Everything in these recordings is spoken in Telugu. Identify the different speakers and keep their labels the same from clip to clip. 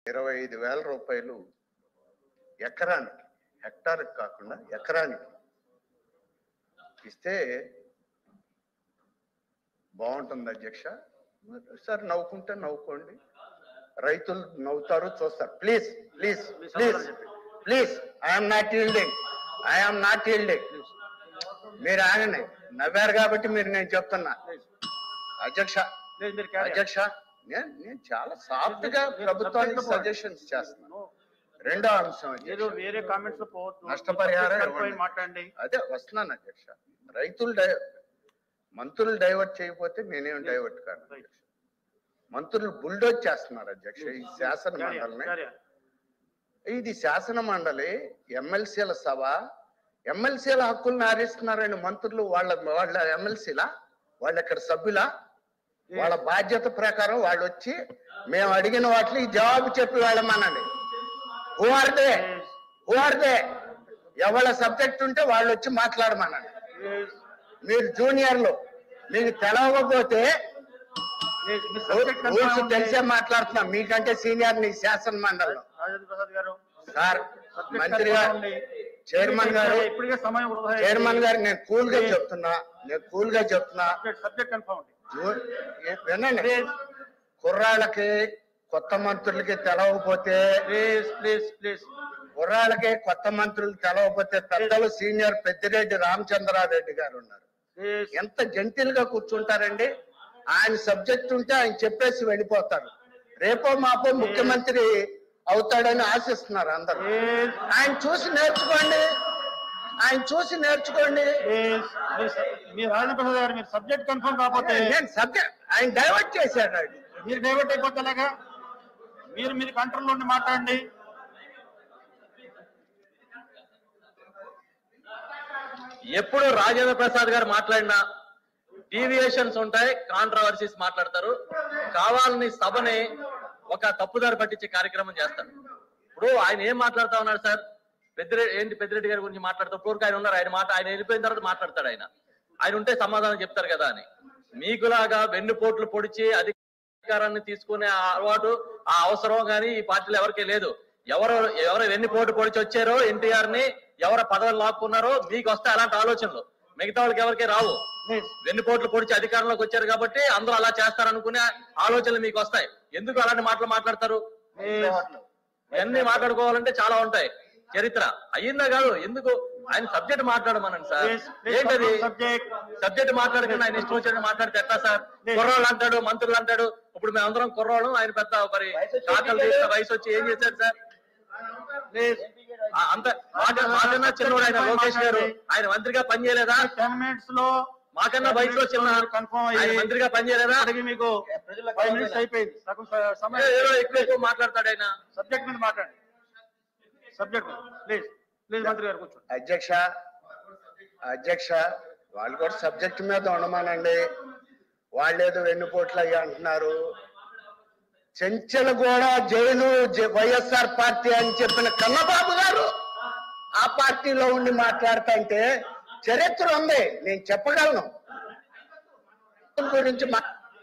Speaker 1: ఇరవై ఐదు వేల రూపాయలు ఎకరానికి హెక్టార్కి కాకుండా ఎకరానికి ఇస్తే బాగుంటుంది అధ్యక్ష సార్ నవ్వుకుంటే నవ్వుకోండి రైతులు నవ్వుతారు చూస్తారు please please please please I'm not yielding I'm not yielding మీరు ఆగండి నవ్వారు కాబట్టి మీరు నేను చెప్తున్నా అధ్యక్ష
Speaker 2: లేదు మీరు carry on.
Speaker 1: అధ్యక్ష నేను నేను చాలా సాఫ్ట్ గా ప్రభుత్వానికి సజెషన్స్ చేస్తున్నాను రెండో అంశం
Speaker 2: ఏదో
Speaker 1: అధ్యక్ష
Speaker 2: వేరే కామెంట్స్ లో పోవద్దు
Speaker 1: నష్టపరిహారం
Speaker 2: Subject
Speaker 1: ఇవ్వండి.
Speaker 2: మాట్లాడండి
Speaker 1: అదే వస్తున్నాను అధ్యక్ష రైతులు డై మంత్రులు డైవర్ట్ చేయకపోతే నేనేం డైవర్ట్ కాను
Speaker 2: Right.
Speaker 1: మంత్రులు బుల్డోజ్ చేస్తున్నారు అధ్యక్ష ఈ శాసన
Speaker 2: Carry on,
Speaker 1: మండలిని
Speaker 2: carry on.
Speaker 1: ఇది శాసన మండలి ఎమ్మెల్సీల సభ ఎమ్మెల్సీల హక్కుల్ని ఆరిస్తున్నారని మంత్రులు వాళ్ళ వాళ్ళ ఎమ్మెల్సీల వాళ్ళ ఇక్కడ సభ్యుల వాళ్ళ బాధ్యత ప్రకారం వాళ్ళు వచ్చి మేము అడిగిన వాటికి జవాబు చెప్పి వెళ్ళమనండి who are they who are they ఎవరి సబ్జెక్ట్ ఉంటే వాళ్ళు వచ్చి మాట్లాడమనండి
Speaker 2: Yes,
Speaker 1: మీరు జూనియర్లు మీకు తెలవకపోతే
Speaker 2: yes, మీ subject
Speaker 1: రూల్స్
Speaker 2: confirm
Speaker 1: తెలిసే
Speaker 2: ఉంది.
Speaker 1: మాట్లాడుతున్నా మీకంటే సీనియర్ నీ శాసన మండలిలో
Speaker 2: రాజేంద్ర ప్రసాద్ గారు
Speaker 1: సార్
Speaker 2: Subject
Speaker 1: మంత్రి
Speaker 2: confirm
Speaker 1: గారు
Speaker 2: ఉంది.
Speaker 1: చైర్మన్ గారు
Speaker 2: ఇప్పటికే సమయం వృధా అయింది.
Speaker 1: చైర్మన్ గారు నేను కూల్ గా చెప్తున్నా నేను కూల్ గా చెప్తున్నా
Speaker 2: Subject- subject confirm ఉంది.
Speaker 1: జూ- ఏ- వినండి కుర్రాళ్ళకి కొత్త మంత్రులకి తెలవకపోతే
Speaker 2: Please, please, please.
Speaker 1: కుర్రాళ్ళకి కొత్త మంత్రులు తెలవకపోతే పెద్దలు సీనియర్ పెద్దిరెడ్డి రామచంద్రారెడ్డి గారు ఉన్నారు
Speaker 2: Please.
Speaker 1: ఎంత జెంటిల్ గా కూర్చుంటారండి ఆయన సబ్జెక్ట్ ఉంటే ఆయన చెప్పేసి వెళ్ళిపోతారు రేపో మాపో ముఖ్యమంత్రి అవుతాడని ఆశిస్తున్నారు అందరూ
Speaker 2: Please,
Speaker 1: ఆయన చూసి నేర్చుకోండి ఆయన చూసి నేర్చుకోండి
Speaker 2: please. మీరు స- మీరు రాజేంద్ర ప్రసాద్ గారు మీరు సబ్జెక్ట్ కన్ఫర్మ్ కాకపోతే
Speaker 1: నేను సబ్జెక్ట్ ఆయన డైవర్ట్ చేశాడు అది
Speaker 2: మీరు డైవర్ట్ అయిపోతే ఎలాగా మీరు మీరు కంట్రోల్ నుండి మాట్లాడండి
Speaker 3: ఎప్పుడు రాజేంద్ర ప్రసాద్ గారు మాట్లాడినా డీవియేషన్స్ ఉంటాయి కాంట్రవర్సీస్ మాట్లాడతారు కావాలని సభని ఒక తప్పుదారి పట్టించే కార్యక్రమం చేస్తారు ఇప్పుడు ఆయన ఏం మాట్లాడుతా ఉన్నాడు సార్ పెద్దిరెడ్డి ఏంటి పెద్దిరెడ్డి గారి గురించి మాట్లాడుతూ పూర్తి ఆయన ఉన్నారు ఆయన మాట ఆయన వెళ్ళిపోయిన తర్వాత మాట్లాడతాడు ఆయన ఆయన ఉంటే సమాధానం చెప్తారు కదా అని మీకులాగా వెన్నుపోట్లు పొడిచి అధికారాన్ని తీసుకునే ఆ అలవాటు ఆ అవసరం గానీ ఈ పార్టీలో ఎవరికీ లేదు ఎవరు ఎవరు వెన్నుపోటు పొడిచి వచ్చారో ఎన్టీఆర్ ని ఎవరు పదవులు లాక్కున్నారో మీకు వస్తే అలాంటి ఆలోచనలు మిగతా వాళ్ళకి ఎవరికీ రావు
Speaker 2: ప్లీజ్
Speaker 3: వెన్నుపోట్లు పొడిచి అధికారంలోకి వచ్చారు కాబట్టి అందరూ అలా చేస్తారనుకునే ఆలోచనలు మీకు వస్తాయి ఎందుకు అలాంటి మాటలు మాట్లాడతారు ఇవన్నీ మాట్లాడుకోవాలంటే చాలా ఉంటాయి చరిత్ర అయ్యిందా కాదు ఎందుకు ఆయన సబ్జెక్ట్ మాట్లాడమనండి సార్
Speaker 2: Please, please
Speaker 3: ఏంటది
Speaker 2: conclude subject.
Speaker 3: సబ్జెక్ట్ మాట్లాడకుండా ఆయన ఇష్టం వచ్చినట్టు మాట్లాడితే ఎట్లా సార్ కుర్రోళ్ళు అంటాడు మంత్రులు అంటాడు ఇప్పుడు మేమందరం కుర్రోళ్ళు ఆయన పెద్ద మరి శాఖలు తీసిన వయసు వచ్చి ఏం చేశారు సార్
Speaker 2: ప్లీజ్
Speaker 3: ఆ, అంత మాక- మాకన్నా చిన్నోడు ఆయన లోకేష్ గారు ఆయన మంత్రిగా పనిచేయలేదా
Speaker 2: టెన్ మినిట్స్ లో
Speaker 3: మాకన్నా వయసులో చిన్న
Speaker 2: కన్ఫర్మ్
Speaker 3: ఆయన
Speaker 2: అయ్యి
Speaker 3: మంత్రిగా పనిచేయలేదా
Speaker 2: అడిగి మీకు ఫైవ్ మినిట్స్ అయిపోయింది సగం స- సమయం
Speaker 3: ఏదో ఎక్కువ ఎక్కువ మాట్లాడతాడు ఆయన
Speaker 2: సబ్జెక్ట్ మీద మాట్లాడండి సబ్జెక్ట్ ప్లీజ్ ప్లీజ్ మంత్రి గారు కూర్చోండి
Speaker 1: అధ్యక్ష అధ్యక్ష వాళ్ళు కూడా సబ్జెక్ట్ మీద ఉండమానండి వాళ్ళేదో వెన్నుపోట్లు అయ్యి అంటున్నారు చెంచల కూడా జైలు జ- వైఎస్ఆర్ పార్టీ అని చెప్పిన కన్నబాబు గారు ఆ పార్టీలో ఉండి మాట్లాడుతుంటే చరిత్ర ఉంది నేను చెప్పగలను గురించి మా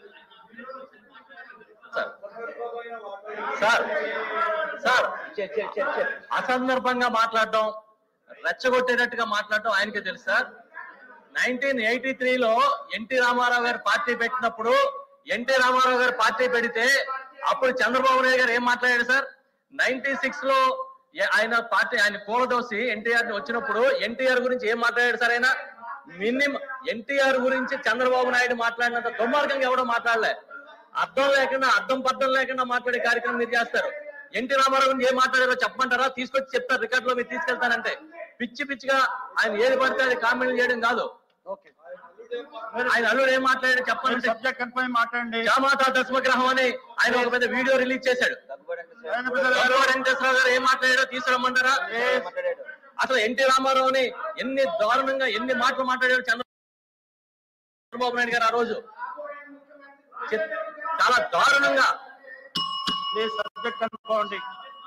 Speaker 3: సార్ సార్ అసందర్భంగా మాట్లాడడం రెచ్చగొట్టేటట్టుగా మాట్లాడడం ఆయనకే తెలుసు సార్ నైన్టీన్ ఎయిటీ త్రీలో ఎన్టీ రామారావు గారు పార్టీ పెట్టినప్పుడు ఎన్టీ రామారావు గారు పార్టీ పెడితే అప్పుడు చంద్రబాబు నాయుడు గారు ఏం మాట్లాడారు సార్ నైన్టీ సిక్స్ లో ఏ- ఆయన పార్టీ ఆయన కూలదోసి ఎన్టీఆర్ ని వచ్చినప్పుడు ఎన్టీఆర్ గురించి ఏం మాట్లాడాడు సార్ ఆయన మినిమం ఎన్టీఆర్ గురించి చంద్రబాబు నాయుడు మాట్లాడినంత దుర్మార్గంగా ఎవడో మాట్లాడలే అర్థం లేకుండా అర్థం పర్థం లేకుండా మాట్లాడే కార్యక్రమం మీరు చేస్తారు ఎన్టీ రామారావు గురించి ఏం మాట్లాడారో చెప్పమంటారా తీసుకొచ్చి చెప్తారు రికార్డ్ లో మీరు తీసుకెళ్తారంటే పిచ్చి పిచ్చిగా ఆయన ఏది పడితే అది కామెంట్ చేయడం కాదు
Speaker 2: ఓకే
Speaker 3: ఆయన అల్లుడు ఏం మాట్లాడాడు చెప్పాలంటే
Speaker 2: సబ్జెక్ట్ కన్ఫర్మ్ మాట్లాడండి
Speaker 3: జామాతా దశమగ్రహం అని ఆయన ఒక పెద్ద వీడియో రిలీజ్ చేశాడు
Speaker 2: రాజేంద్ర ప్రసాద్ గారు
Speaker 3: గౌరవ వెంకటేశ్వరరావు గారు ఏం మాట్లాడారో తీసుకురమ్మంటారా అసలు ఎన్టీ రామారావుని ఎన్ని దారుణంగా ఎన్ని మాటలు మాట్లాడారు చంద్రబాబు నాయుడు గారు ఆ రోజు చి- చాలా దారుణంగా
Speaker 2: ప్లీజ్ సబ్జెక్ట్ కన్ఫర్మ్ అండి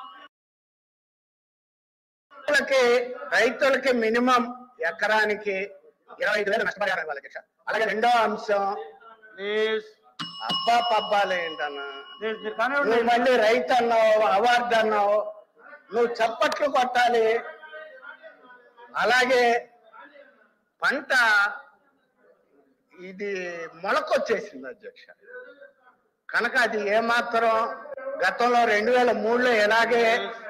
Speaker 1: రైతులకి రైతులకి మినిమం ఎకరానికి ఇరవై ఐదు వేలు నష్టపరిహారం ఇవ్వాలి అధ్యక్ష అలాగే రెండో అంశం
Speaker 2: ప్లీజ్
Speaker 1: అబ్బా పబ్బాలు ఏంటన్నా
Speaker 2: ప్లీజ్ మీరు కానివ్వండి
Speaker 1: నువ్వు మళ్ళీ రైతు అన్నావు అవార్డు అన్నావు నువ్వు చప్పట్లు కొట్టాలి అలాగే పంట ఇది మొలకొచ్చేసింది అధ్యక్ష కనుక అది ఏమాత్రం గతంలో రెండు వేల మూడులో ఎలాగే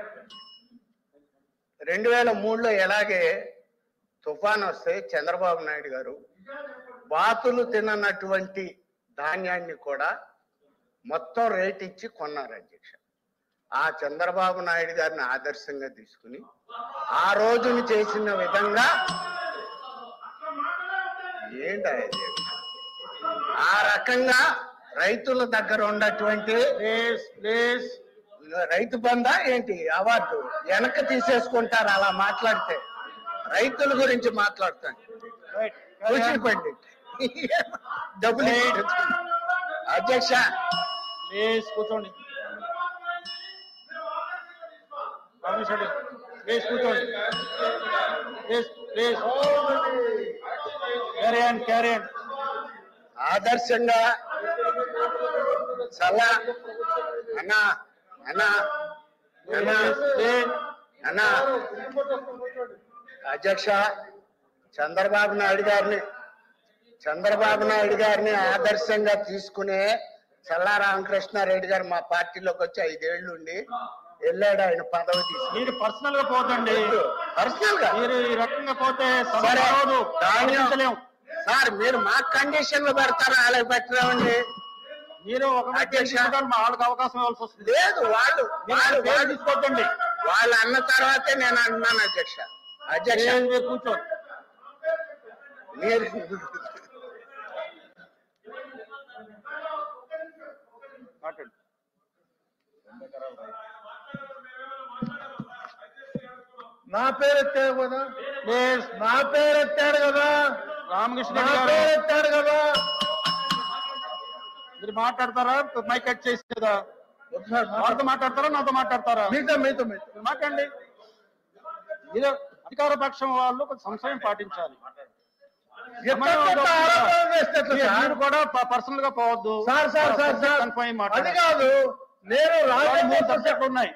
Speaker 1: రెండు వేల మూడులో ఎలాగే తుఫాన్ వస్తే చంద్రబాబు నాయుడు గారు బాతులు తిననటువంటి ధాన్యాన్ని కూడా మొత్తం రేట్ ఇచ్చి కొన్నారు అధ్యక్ష ఆ చంద్రబాబు నాయుడు గారిని ఆదర్శంగా తీసుకుని ఆ రోజుని చేసిన విధంగా ఏంటి అధ్యక్ష ఆ రకంగా రైతుల దగ్గర ఉన్నటువంటి
Speaker 2: ప్లీజ్ ప్లీజ్
Speaker 1: రైతు బందా ఏంటి అవార్డు వెనక్కి తీసేసుకుంటారు అలా మాట్లాడితే రైతుల గురించి మాట్లాడతాను
Speaker 2: రైట్
Speaker 1: కూచిపండి డబ్బులు ఇచ్చి అధ్యక్ష
Speaker 2: ప్లీజ్ కూర్చోండి రమేష్ రెడ్డి ప్లీజ్ కూర్చోండి please please carry on carry on
Speaker 1: ఆదర్శంగా చల్ల అన్నా అన్నా అన్నా
Speaker 2: ప్లీజ్
Speaker 1: అన్నా అధ్యక్ష చంద్రబాబు నాయుడు గారిని చంద్రబాబు నాయుడు గారిని ఆదర్శంగా తీసుకునే చల్లా రామకృష్ణారెడ్డి గారు మా పార్టీలోకి వచ్చి ఐదేళ్లు ఉండి వెళ్ళాడు ఆయన పదవి తీసుకుని
Speaker 2: మీరు పర్సనల్ గా పోతండి
Speaker 1: పర్సనల్ గా
Speaker 2: మీరు ఈ రకంగా పోతే సభ
Speaker 1: సరే
Speaker 2: రావదు
Speaker 1: ధాన్యం
Speaker 2: సాధించలేం.
Speaker 1: సార్ మీరు మా కండిషన్లు పెడతారా అలాగే పెట్టరామండి
Speaker 2: మీరు ఒక
Speaker 1: అధ్యక్ష.
Speaker 2: మా వాళ్ళకి అవకాశం ఇవ్వాల్సి వస్తుంది
Speaker 1: లేదు వాళ్ళు
Speaker 2: మీరు
Speaker 1: వాళ్ళు
Speaker 2: పేరు
Speaker 1: వాళ్ళు
Speaker 2: తీసుకోవద్దండి
Speaker 1: వాళ్ళు అన్న తర్వాతే నేను అన్నాను అధ్యక్ష అధ్యక్ష
Speaker 2: ప్లీజ్ మీరు కూర్చోండి
Speaker 1: మీరు
Speaker 2: మాట్లాడండి
Speaker 4: నా పేరు ఎత్తాడు కదా
Speaker 2: ప్లీజ్
Speaker 4: నా పేరు ఎత్తాడు కదా
Speaker 2: రామకృష్ణ
Speaker 4: నా
Speaker 2: రెడ్డి
Speaker 4: పేరు
Speaker 2: గారు
Speaker 4: ఎత్తాడు కదా
Speaker 2: మీరు మాట్లాడతారా మైక్ కట్ చేసి కదా
Speaker 4: ఒకసారి
Speaker 2: వాళ్ళతో మాట్లాడతారా నాతో మాట్లాడతారా
Speaker 4: మీతో మీతో మీతో
Speaker 2: మీరు మాట్లాడండి మీరు అధికార పక్షం వాళ్ళు కొంచెం సంశయం పాటించాలి
Speaker 4: ఎట్లా కొత్త ఆరోపణలు చేస్తే ఎట్లా
Speaker 2: మీరు-
Speaker 4: సార్?
Speaker 2: మీరు కూడా పర్సనల్ గా పోవద్దు
Speaker 4: sir sir sir sir
Speaker 2: confirm
Speaker 4: అది
Speaker 2: మాట్లాడాలి
Speaker 4: కాదు నేను
Speaker 2: మూడు
Speaker 4: రాజకీయ
Speaker 2: సబ్జెక్టులు ఉన్నాయి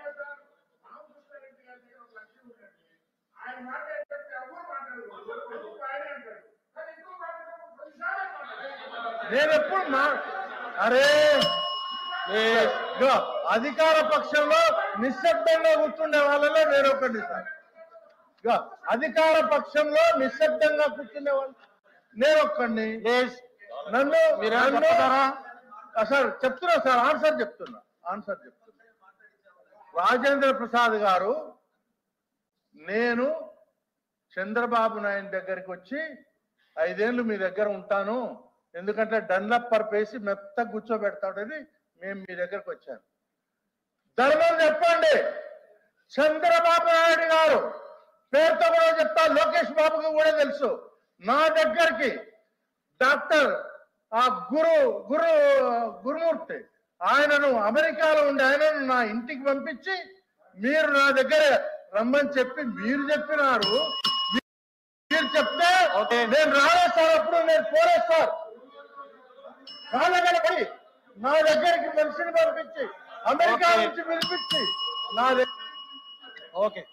Speaker 4: నేను ఎప్పుడు మా అరే
Speaker 2: ప్లీజ్
Speaker 4: ఇదిగో, అధికార పక్షంలో నిశ్శబ్దంగా కూర్చుండే వాళ్ళలో నేను ఒకటి సార్ ఇదిగో, అధికార పక్షంలో నిశ్శబ్దంగా కూర్చునే వాళ్ళు నేను ఒక్కడిని
Speaker 2: ప్లీజ్
Speaker 4: నన్ను
Speaker 2: మీరు
Speaker 4: నన్ను
Speaker 2: చెప్తారా
Speaker 4: ఆ, సార్ చెప్తున్నా సార్ ఆన్సర్ చెప్తున్నా ఆన్సర్ చెప్తున్నా రాజేంద్ర ప్రసాద్ గారు నేను చంద్రబాబు నాయుడు దగ్గరికి వచ్చి ఐదేళ్లు మీ దగ్గర ఉంటాను ఎందుకంటే డన్లప్ పర్పేసి మెత్త కూర్చోబెడతాడని మేము మీ దగ్గరకు వచ్చాను ధర్మం చెప్పండి చంద్రబాబు నాయుడు గారు పేరుతో కూడా చెప్తా లోకేష్ బాబుకి కూడా తెలుసు నా దగ్గరికి డాక్టర్ ఆ గురు గురు గురుమూర్తి ఆయనను అమెరికాలో ఉండే ఆయనను నా ఇంటికి పంపించి మీరు నా దగ్గర రమ్మని చెప్పి మీరు చెప్పినారు మీరు చెప్తే
Speaker 2: ఓకే.
Speaker 4: నేను రాలేదు సార్ అప్పుడు నేను పోలేదు సార్ రాలేదని నా దగ్గరికి మనిషిని పంపించి అమెరికా
Speaker 2: ఓకే.
Speaker 4: నుంచి పిలిపించి నా దగ్గర
Speaker 2: ఓకే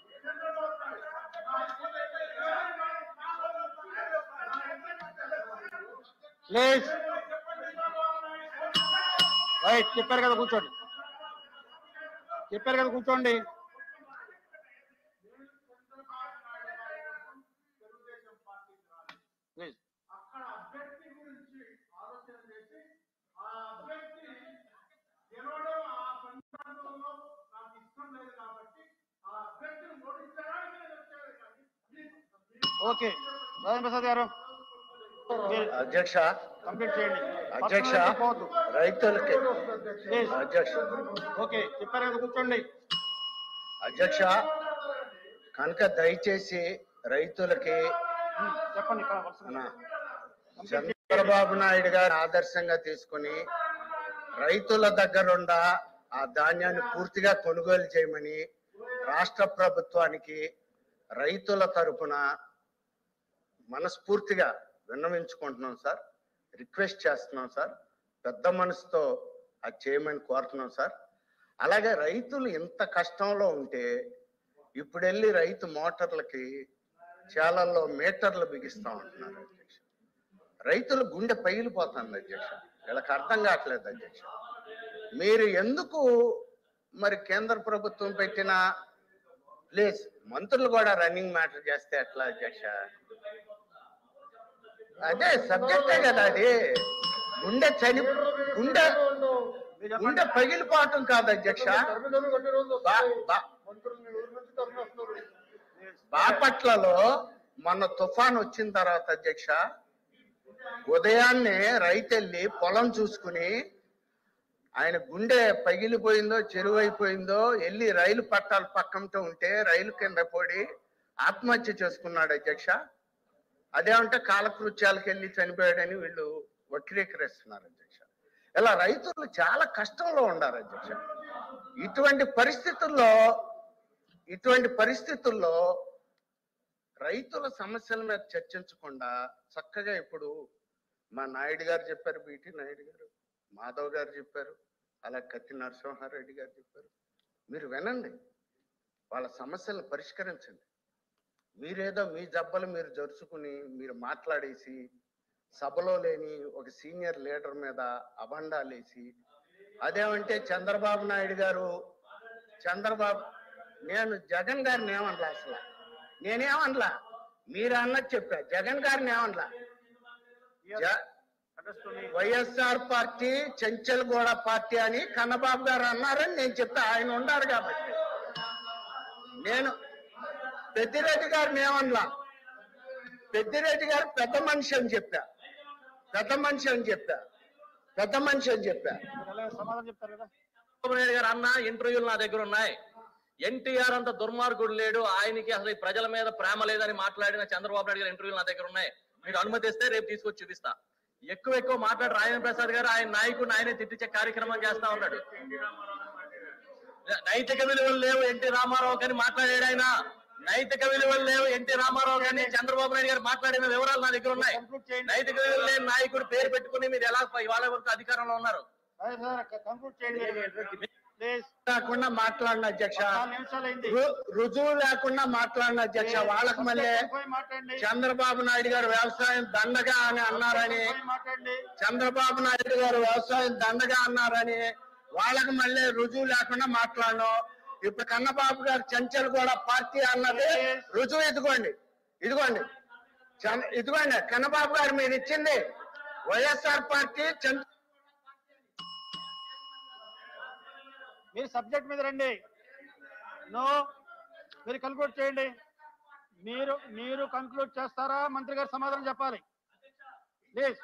Speaker 2: ప్లీజ్ రైట్ చెప్పారు కదా కూర్చోండి చెప్పారు కదా కూర్చోండి ప్లీజ్ ఓకే రాజేంద్ర ప్రసాద్ గారు మీరు
Speaker 1: అధ్యక్ష
Speaker 2: కంప్లీట్ చేయండి
Speaker 1: అధ్యక్ష
Speaker 2: Personal గా పోవద్దు.
Speaker 1: రైతులకి
Speaker 2: ప్లీజ్
Speaker 1: అధ్యక్ష
Speaker 2: ఓకే చెప్పారు కదా కూర్చోండి
Speaker 1: అధ్యక్ష కనుక దయచేసి రైతులకి
Speaker 2: ఉమ్, చెప్పండి ఇక్కడ వరుసగా.
Speaker 1: మన చంద్రబాబు నాయుడు గారు ఆదర్శంగా తీసుకుని రైతుల దగ్గరుండ ఆ ధాన్యాన్ని పూర్తిగా కొనుగోలు చేయమని రాష్ట్ర ప్రభుత్వానికి రైతుల తరపున మనస్ఫూర్తిగా విన్నవించుకుంటున్నాం సార్ రిక్వెస్ట్ చేస్తున్నాం సార్ పెద్ద మనసుతో అది చేయమని కోరుతున్నాం సార్ అలాగే రైతులు ఇంత కష్టంలో ఉంటే ఇప్పుడు వెళ్ళి రైతు మోటార్లకి చాలల్లో మీటర్లు బిగిస్తా ఉంటున్నారు అధ్యక్ష రైతుల గుండె పగిలిపోతుంది అధ్యక్ష వీళ్ళకి అర్థం కావట్లేదు అధ్యక్ష మీరు ఎందుకు మరి కేంద్ర ప్రభుత్వం పెట్టిన ప్లేస్ మంత్రులు కూడా రన్నింగ్ మ్యాటర్ చేస్తే ఎట్లా అధ్యక్ష అదే సబ్జెక్టే కదా అది గుండె చని గుండె గుండె పగిలిపోవటం కాదు అధ్యక్ష బా- బా- బాపట్లలో మొన్న తుఫాన్ వచ్చిన తర్వాత అధ్యక్ష ఉదయాన్నే రైతెళ్ళి పొలం చూసుకుని ఆయన గుండె పగిలిపోయిందో చెరువైపోయిందో వెళ్ళి రైలు పట్టాల పక్కంతో ఉంటే రైలు కింద పడి ఆత్మహత్య చేసుకున్నాడు అధ్యక్ష అదేమంటే కాలకృత్యాలకు వెళ్ళి చనిపోయాడని వీళ్ళు వక్రీకరిస్తున్నారు అధ్యక్ష ఇలా రైతులు చాలా కష్టంలో ఉన్నారు అధ్యక్ష ఇటువంటి పరిస్థితుల్లో ఇటువంటి పరిస్థితుల్లో రైతుల సమస్యల మీద చర్చించకుండా చక్కగా ఇప్పుడు మా నాయుడు గారు చెప్పారు బీటీ నాయుడు గారు మాధవ్ గారు చెప్పారు అలా కత్తి నరసింహారెడ్డి గారు చెప్పారు మీరు వినండి వాళ్ళ సమస్యలను పరిష్కరించండి మీరేదో మీ జబ్బలు మీరు జరుచుకుని మీరు మాట్లాడేసి సభలో లేని ఒక సీనియర్ లీడర్ మీద అబండాలేసి అదేమంటే చంద్రబాబు నాయుడు గారు చంద్రబాబు నేను జగన్ గారిని ఏమనలా అసలు నేనేమనలా మీరు అన్నది చెప్పా జగన్ గారిని ఏమనలా జ- వైఎస్ఆర్ పార్టీ చెంచల్గూడ పార్టీ అని కన్నబాబు గారు అన్నారని నేను చెప్తా ఆయన ఉన్నారు కాబట్టి నేను పెద్దిరెడ్డి గారిని ఏమనలా పెద్దిరెడ్డి గారు పెద్ద మనిషి అని చెప్పా పెద్ద మనిషి అని చెప్పా పెద్ద మనిషి అని చెప్పా
Speaker 2: సమాధానం చెప్తారు కదా
Speaker 3: చంద్రబాబు నాయుడు గారు అన్న ఇంటర్వ్యూలు నా దగ్గర ఉన్నాయి ఎన్టీఆర్ అంత దుర్మార్గుడు లేడు ఆయనకి అసలు ఈ ప్రజల మీద ప్రేమ లేదని మాట్లాడిన చంద్రబాబు నాయుడు గారి ఇంటర్వ్యూలు నా దగ్గర ఉన్నాయి మీరు అనుమతిస్తే రేపు తీసుకొచ్చి చూపిస్తా ఎక్కువ ఎక్కువ మాట్లాడు రాజేంద్ర ప్రసాద్ గారు ఆయన నాయకుడిని ఆయనే తిట్టించే కార్యక్రమం చేస్తా ఉన్నాడు నైతిక విలువలు లేవు ఎన్టీ రామారావు కానీ మాట్లాడాడు ఆయన నైతిక విలువలు లేవు ఎన్టీ రామారావు కానీ చంద్రబాబు నాయుడు గారు మాట్లాడిన వివరాలు నా దగ్గర ఉన్నాయి నైతిక విలువలు లేని నాయకుడు పేరు పెట్టుకుని మీరు ఎలా ఇవాళ వరకు అధికారంలో ఉన్నారు
Speaker 2: అదే సార్ కంక్లూడ్ చేయండి ప్లీజ్
Speaker 1: లేకుండా మాట్లాడిన అధ్యక్ష
Speaker 2: నాలుగు నిమిషాలు అయింది
Speaker 1: రు- రుజువు లేకుండా మాట్లాడిన అధ్యక్ష వాళ్ళకి మళ్ళీ
Speaker 2: పోయి మాట్లాడండి
Speaker 1: చంద్రబాబు నాయుడు గారు వ్యవసాయం దండగా అని అన్నారని
Speaker 2: పోయి మాట్లాడండి
Speaker 1: చంద్రబాబు నాయుడు గారు వ్యవసాయం దండగా అన్నారని వాళ్ళకి మళ్ళీ రుజువు లేకుండా మాట్లాడను ఇప్పుడు కన్నబాబు గారు చంచల్ కూడా పార్టీ అన్నది రుజువు ఇదిగోండి ఇదిగోండి చం- ఇదిగోండి కన్నబాబు గారు మీరు ఇచ్చింది వైఎస్ఆర్ పార్టీ చంద్ర
Speaker 2: మీరు సబ్జెక్ట్ మీద రండి నో మీరు కంక్లూడ్ చేయండి మీరు మీరు కంక్లూడ్ చేస్తారా మంత్రి గారు సమాధానం చెప్పాలి ప్లీజ్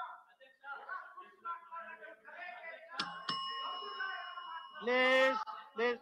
Speaker 2: ప్లీజ్ ప్లీజ్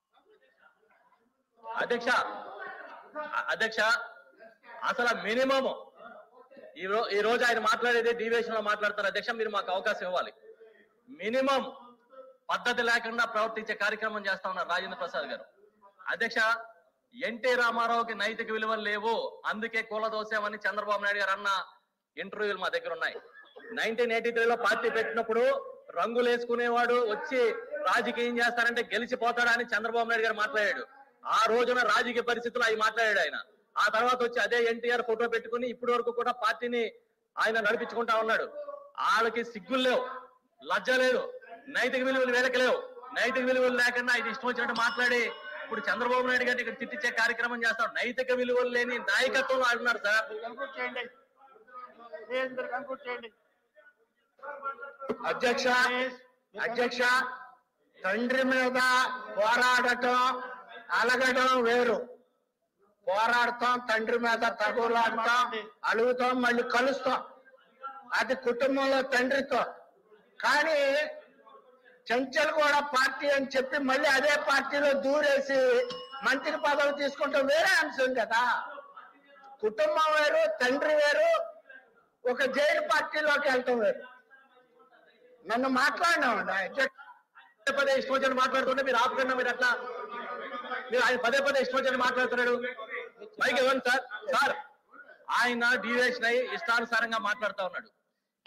Speaker 3: అధ్యక్ష అ- అధ్యక్ష అసలు మినిమం ఈ రో ఈ రోజు ఆయన మాట్లాడేది డివేషన్ లో మాట్లాడతారు అధ్యక్ష మీరు మాకు అవకాశం ఇవ్వాలి మినిమం పద్ధతి లేకుండా ప్రవర్తించే కార్యక్రమం చేస్తా ఉన్నారు రాజేంద్ర ప్రసాద్ గారు అధ్యక్ష ఎన్టీ రామారావుకి నైతిక విలువలు లేవు అందుకే కూలదోసామని చంద్రబాబు నాయుడు గారు అన్న ఇంటర్వ్యూలు మా దగ్గర ఉన్నాయి నైన్టీన్ ఎయిటీ త్రీలో పార్టీ పెట్టినప్పుడు రంగులు వేసుకునేవాడు వచ్చి రాజకీయం చేస్తారంటే గెలిచిపోతాడా అని చంద్రబాబు నాయుడు గారు మాట్లాడాడు ఆ రోజున రాజకీయ పరిస్థితులు అవి మాట్లాడాడు ఆయన ఆ తర్వాత వచ్చి అదే ఎన్టీఆర్ ఫోటో పెట్టుకుని ఇప్పటి వరకు కూడా పార్టీని ఆయన నడిపించుకుంటా ఉన్నాడు వాళ్ళకి సిగ్గులు లేవు లజ్జ లేదు నైతిక విలువలు వేలక లేవు నైతిక విలువలు లేకుండా ఆయన ఇష్టం వచ్చినట్టు మాట్లాడి ఇప్పుడు చంద్రబాబు నాయుడు గారిని ఇక్కడ తిట్టించే కార్యక్రమం చేస్తాడు నైతిక విలువలు లేని నాయకత్వం ఆడున్నారు సార్
Speaker 2: కంక్లూడ్ చేయండి ప్లీజ్ మీరు కంక్లూడ్ చేయండి
Speaker 1: అధ్యక్ష
Speaker 2: ప్లీజ్
Speaker 1: అధ్యక్ష తండ్రి మీద పోరాడటం అలగడం వేరు పోరాడతాం తండ్రి మీద తగులాడతాం అలుగుతాం మళ్ళీ కలుస్తాం అది కుటుంబంలో తండ్రితో కానీ చెంచల్ కూడా పార్టీ అని చెప్పి మళ్ళీ అదే పార్టీలో దూరేసి మంత్రి పదవి తీసుకుంటాం వేరే అంశం కదా కుటుంబం వేరు తండ్రి వేరు ఒక జైలు పార్టీలోకి వెళ్తాం వేరు నన్ను మాట్లాడినామండి అధ్యక్ష
Speaker 3: పదే పదే ఇష్టం వచ్చినట్టు మాట్లాడుతుంటే మీరు ఆపకుండా మీరు అట్లా మీరు ఆయన పదే పదే ఇష్టం వచ్చినట్టు మాట్లాడుతున్నాడు మైక్ ఇవ్వండి సార్ సార్ ఆయన డివేషన్ అయ్యి ఇష్టానుసారంగా మాట్లాడుతా ఉన్నాడు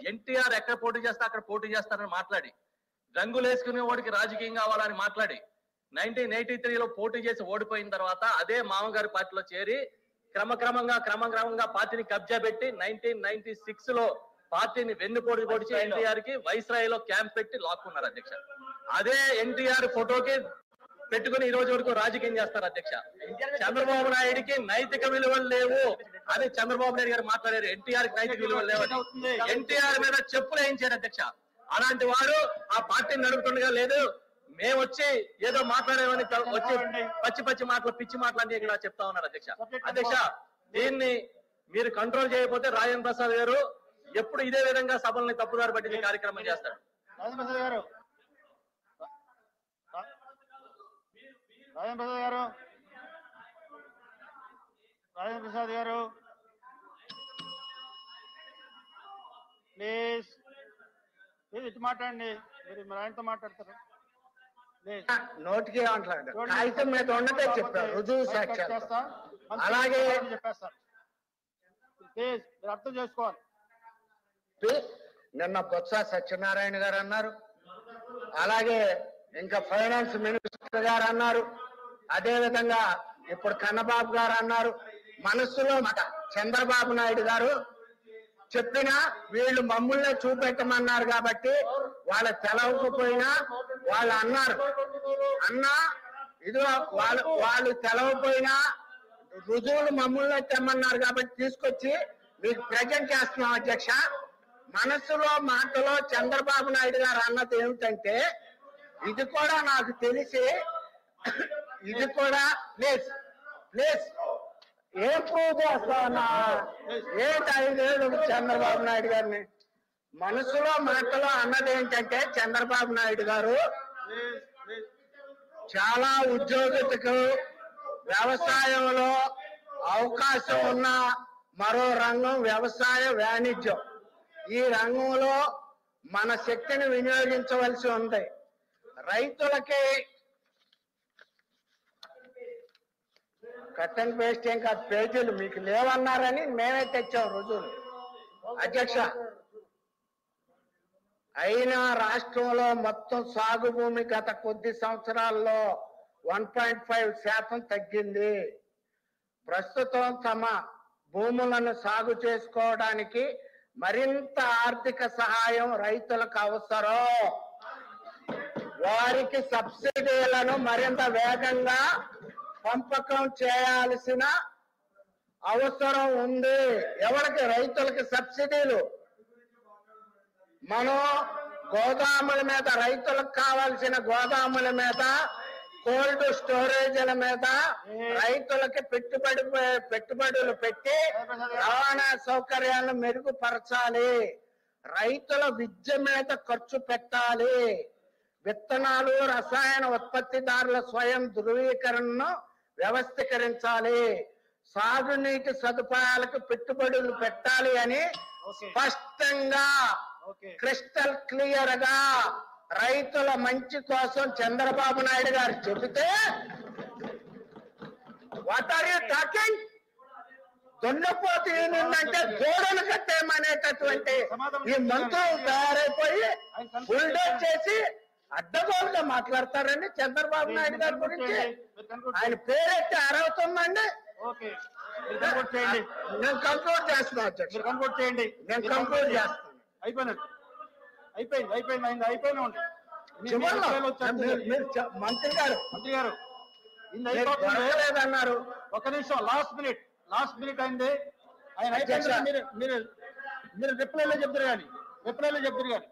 Speaker 3: ఎన్టీఆర్ ఎక్కడ పోటీ చేస్తే అక్కడ పోటీ చేస్తారని మాట్లాడి రంగులు వేసుకునే వాడికి రాజకీయం కావాలని మాట్లాడి నైన్టీన్ ఎయిటీ త్రీలో పోటీ చేసి ఓడిపోయిన తర్వాత అదే మామగారి పార్టీలో చేరి క్రమక్రమంగా క్రమక్రమంగా పార్టీని కబ్జా పెట్టి నైన్టీన్ నైన్టీ సిక్స్ లో పార్టీని వెన్నుపోటు పొడిచి ఎన్టీఆర్ కి వైస్రాయ్లో క్యాంప్ పెట్టి లాక్కున్నారు అధ్యక్ష అదే ఎన్టీఆర్ ఫోటోకి పెట్టుకుని ఈ రోజు వరకు రాజకీయం చేస్తారు అధ్యక్ష చంద్రబాబు నాయుడికి నైతిక విలువలు లేవు అని చంద్రబాబు నాయుడు గారు మాట్లాడారు ఎన్టీఆర్ కి నైతిక విలువలు లేవని ఎన్టీఆర్ మీద చెప్పులు వేయించారు అధ్యక్ష అలాంటి వాడు ఆ పార్టీని నడుపుతుండగా లేదు మేము వచ్చి ఏదో మాట్లాడేమని త- వచ్చి పచ్చి పచ్చి మాటలు పిచ్చి మాటలు అన్ని ఇక్కడ చెప్తా ఉన్నారు అధ్యక్ష అధ్యక్ష దీన్ని మీరు కంట్రోల్ చేయకపోతే రాజేంద్ర ప్రసాద్ గారు ఎప్పుడు ఇదే విధంగా సభల్ని తప్పుదారి పట్టించే కార్యక్రమం చేస్తారు
Speaker 2: రాజేంద్ర ప్రసాద్ గారు రా- రాజేంద్ర ప్రసాద్ గారు రాజేంద్ర ప్రసాద్ గారు ప్లీజ్ ప్లీజ్ ఇటు మాట్లాడండి మీరు మీరు ఆయనతో మాట్లాడతారు ప్లీజ్
Speaker 1: నోటికి ఏమంటారు కాగితం మీద ఉన్నదే చెప్పారు రుజువు సాక్ష్యాలు
Speaker 2: చేస్తా
Speaker 1: అలాగే
Speaker 2: చెప్పేస్తారు ప్లీజ్ మీరు అర్థం చేసుకోవాలి
Speaker 1: చెప్పి నిన్న బొత్స సత్యనారాయణ గారు అన్నారు అలాగే ఇంకా ఫైనాన్స్ మినిస్టర్ గారు అన్నారు అదే విధంగా ఇప్పుడు కన్నబాబు గారు అన్నారు మనస్సులో మాట చంద్రబాబు నాయుడు గారు చెప్పినా వీళ్ళు మమ్మల్నే చూపెట్టమన్నారు కాబట్టి వాళ్ళ తెలవకపోయినా వాళ్ళు అన్నారు అన్నా ఇదిగో వాళ్ళు వాళ్ళు తెలవకపోయినా రుజువులు మమ్మల్ని తెమ్మన్నారు కాబట్టి తీసుకొచ్చి మీకు ప్రజెంట్ చేస్తున్నాం అధ్యక్ష మనసులో మాటలో చంద్రబాబు నాయుడు గారు అన్నది ఏమిటంటే ఇది కూడా నాకు తెలిసి ఇది కూడా ప్లీజ్ ప్లీజ్ ఏం ప్రూవ్ చేస్తావన్నా ఏంటి ఐదేళ్ళు చంద్రబాబు నాయుడు గారిని మనసులో మాటలో అన్నది ఏంటంటే చంద్రబాబు నాయుడు గారు చాలా ఉద్యోగితకు వ్యవసాయంలో అవకాశం ఉన్న మరో రంగం వ్యవసాయ వాణిజ్యం ఈ రంగంలో మన శక్తిని వినియోగించవలసి ఉంది రైతులకి కట్ అండ్ పేస్ట్ ఏం కాదు పేజీలు మీకు లేవన్నారని మేమే తెచ్చాం రుజువులు అధ్యక్ష అయినా రాష్ట్రంలో మొత్తం సాగు భూమి గత కొద్ది సంవత్సరాల్లో వన్ పాయింట్ ఫైవ్ శాతం తగ్గింది ప్రస్తుతం తమ భూములను సాగు చేసుకోవడానికి మరింత ఆర్థిక సహాయం రైతులకు అవసరం వారికి సబ్సిడీలను మరింత వేగంగా పంపకం చేయాల్సిన అవసరం ఉంది ఎవరికి రైతులకి సబ్సిడీలు మనం గోదాముల మీద రైతులకు కావాల్సిన గోదాముల మీద కోల్డ్ స్టోరేజీల మీద రైతులకి పెట్టుబడి పెట్టుబడులు పెట్టి రవాణా సౌకర్యాలను మెరుగుపరచాలి రైతుల విద్య మీద ఖర్చు పెట్టాలి విత్తనాలు రసాయన ఉత్పత్తిదారుల స్వయం ధృవీకరణను వ్యవస్థీకరించాలి సాగునీటి సదుపాయాలకు పెట్టుబడులు పెట్టాలి అని
Speaker 2: ఓకే
Speaker 1: స్పష్టంగా
Speaker 2: ఓకే
Speaker 1: క్రిస్టల్ క్లియర్ గా రైతుల మంచి కోసం చంద్రబాబు నాయుడు గారు చెబితే వాట్ ఆర్ యూ టాకింగ్ దున్నపోతు ఏంటంటే గోడలు కట్టేమనేటటువంటి ఈ మంత్రులు తయారైపోయి బుల్డోజ్ చేసి అడ్డగోలుగా మాట్లాడతారండి చంద్రబాబు నాయుడు గారి గురించి ఆయన పేరెత్తి అరవుతుందండి
Speaker 2: ఓకే మీరు కన్క్లూడ్ చేయండి
Speaker 1: నేను కంక్లూడ్ చేస్తున్నా అధ్యక్ష
Speaker 2: మీరు కన్క్లూడ్ చేయండి
Speaker 1: నేను కంక్లూడ్ చేస్తాను
Speaker 2: అయిపోయినట్టు అయిపోయింది అయిపోయింది అయింది అయిపోయినా ఉంది మీ- మీ
Speaker 1: చివరిలో
Speaker 2: అభిప్రాయాలు వచ్చేస్తుంది.
Speaker 1: మీరు- మీరు చె- మంత్రి గారు
Speaker 2: మంత్రి గారు ఇది
Speaker 1: మీరు
Speaker 2: అయిపోతుంది
Speaker 1: దొరకలేదన్నారు
Speaker 2: ఒక నిమిషం లాస్ట్ మినిట్ లాస్ట్ మినిట్ అయింది ఆయన అయిపోయింది
Speaker 1: అధ్యక్ష.
Speaker 2: మీరు మీరు మీరు రిప్లైలో చెప్తారు కానీ రిప్లైలో చెప్తారు కానీ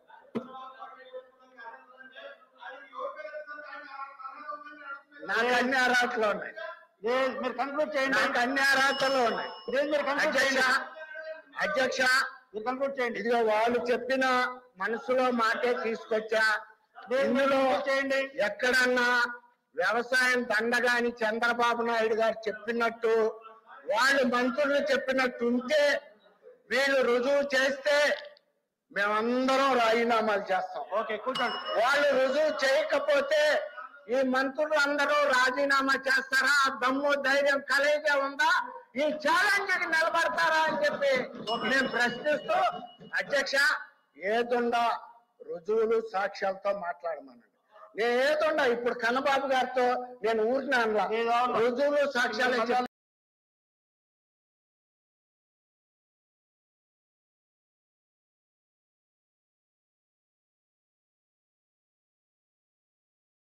Speaker 1: నాకు అన్ని అర్హతలు ఉన్నాయి
Speaker 2: లేదు, మీరు కన్క్లూడ్ చేయండి
Speaker 1: నాకు అన్ని అర్హతలు ఉన్నాయి
Speaker 2: లేదు, మీరు కన్క్లూడ్
Speaker 1: అధ్యక్ష
Speaker 2: చేయండి
Speaker 1: అధ్యక్ష
Speaker 2: మీరు కన్క్లూడ్ చేయండి
Speaker 1: ఇదిగో వాళ్ళు చెప్పిన మనసులో మాటే తీసుకొచ్చా ఇందులో
Speaker 2: కన్క్లూడ్ చేయండి
Speaker 1: ఎక్కడన్నా వ్యవసాయం దండగాని చంద్రబాబు నాయుడు గారు చెప్పినట్టు వాళ్ళు మంత్రులు చెప్పినట్టు ఉంటే వీళ్ళు రుజువు చేస్తే మేమందరం రాజీనామాలు చేస్తాం
Speaker 2: ఓకే కూర్చోండి
Speaker 1: వాళ్ళు రుజువు చేయకపోతే ఈ మంత్రులు అందరూ రాజీనామా చేస్తారా ఆ దమ్ము ధైర్యం కలయిగా ఉందా ఈ ఛాలెంజ్ కి నిలబడతారా అని చెప్పి నేను ప్రశ్నిస్తూ అధ్యక్ష ఏదుండా రుజువులు సాక్ష్యాలతో మాట్లాడమనండి నేను ఏదుండా ఇప్పుడు కన్నబాబు గారితో నేను ఊరిన
Speaker 2: ఏదో ఉన్నా.
Speaker 1: రుజువులు సాక్ష్యాలే చెప్తాను.